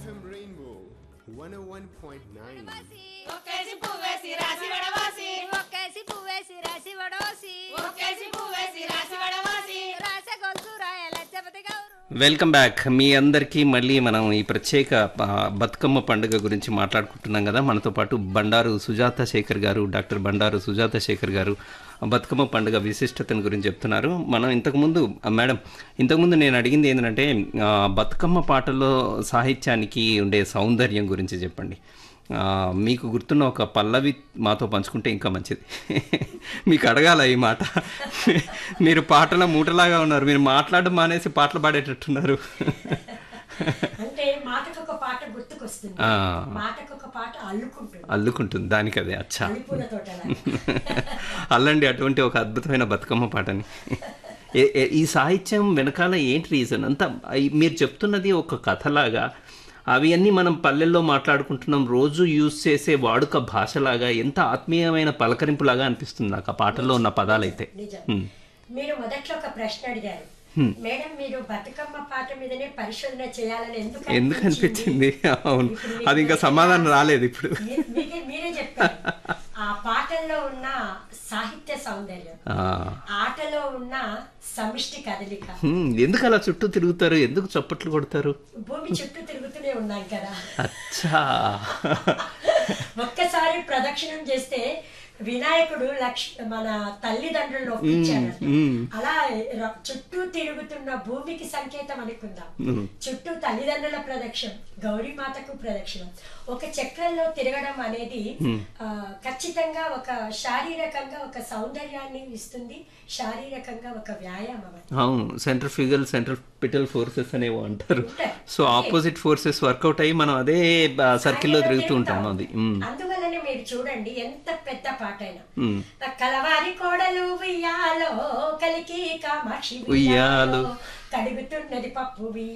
FM Rainbow 101.9. ఒక్కేసి పువ్వేసి రాసి వడవాసి ఒక్కేసి పువ్వేసి రాసి వడోసి ఒక్కేసి పువ్వేసి రాసి వడవాసి రాసే గొలుసు రాయాల చెపతి గౌరు వెల్కమ్ బ్యాక్ మీ అందరికీ మళ్ళీ మనం ఈ ప్రత్యేక ఆ, బతుకమ్మ పండుగ గురించి మాట్లాడుకుంటున్నాం కదా మనతో పాటు బండారు సుజాత శేఖర్ గారు డాక్టర్ బండారు సుజాత శేఖర్ గారు ఆ బతుకమ్మ పండుగ విశిష్టతను గురించి చెప్తున్నారు మనం ఇంతకుముందు ఆ, మేడం ఇంతకుముందు నేను అడిగింది ఏంటంటే ఆ, బతుకమ్మ పాటల్లో సాహిత్యానికి ఉండే సౌందర్యం గురించి చెప్పండి ఆ, మీకు గుర్తున్న ఒక పల్లవి మాతో పంచుకుంటే ఇంకా మంచిది మీకు అడగాల ఈ మాట మీరు పాటల మూటలాగా ఉన్నారు మీరు మాట్లాడడం మానేసి పాటలు పాడేటట్టున్నారు అంటే మాటకొక పాట గుర్తుకొస్తుంది ఆ. మాటకొక పాట అల్లుకుంటుంది అల్లుకుంటుంది దానికి అదే అచ్చా అల్లిపూల తోటల అల్లండి అటువంటి ఒక అద్భుతమైన బతుకమ్మ పాటని ఏ- ఏ- ఈ సాహిత్యం వెనకాల ఏంటి రీజన్ అంతా ఈ- మీరు చెప్తున్నది ఒక కథలాగా అవి అన్నీ మనం పల్లెల్లో మాట్లాడుకుంటున్నాం రోజు యూజ్ చేసే వాడుక భాషలాగా ఎంత ఆత్మీయమైన పలకరింపులాగా అనిపిస్తుంది నాకు ఆ పాటల్లో ఉన్న పదాలైతే నిజం హ్మ్. మీరు మొదట్లో ఒక ప్రశ్న అడిగారు మేడం మీరు బతుకమ్మ పాట మీదనే పరిశోధన చేయాలని ఎందుకు ఎందుకు అనిపించింది అవును అది ఇంకా సమాధానం రాలేదు ఇప్పుడు మీ- మీకే మీరే చెప్పారు ఆ పాటల్లో ఉన్న సాహిత్య సౌందర్యం ఆ. ఆటలో ఉన్న సమిష్టి కదలిక హ్మ్, ఎందుకు అలా చుట్టూ తిరుగుతారు ఎందుకు చప్పట్లు కొడతారు భూమి చుట్టూ తిరుగుతూనే ఉన్నాం కదా అచ్చా ఒక్కసారి ప్రదక్షిణం చేస్తే వినాయకుడు లక్ష మన తల్లిదండ్రులను ఒప్పించాడు అలా ర- చుట్టూ తిరుగుతున్న భూమికి సంకేతం అనుకుందాం చుట్టూ తల్లిదండ్రుల ప్రదక్షిణం గౌరీమాతకు ప్రదక్షిణం ఒక చక్రంలో తిరగడం అనేది ఆ, ఖచ్చితంగా ఒక శారీరకంగా ఒక సౌందర్యాన్ని ఇస్తుంది శారీరకంగా ఒక వ్యాయామం అది అవును centrifugal centripetal forces అనేవో అంటారు ఉంటాయి. సో ఆపోజిట్ ఫోర్సెస్ వర్కౌట్ అయ్యి మనం అదే సర్కిల్లో తిరుగుతూ ఉంటాం అది మ్. అందువల్లనే మీరు చూడండి ఎంత పెద్ద పాట అయినా మ్. కలవారి కోడలు ఉయ్యాలో కలికి కామాక్షి ఉయ్యాలో. ఉయ్యాలో కడుగుతున్నది పప్పు ఉయ్యాలో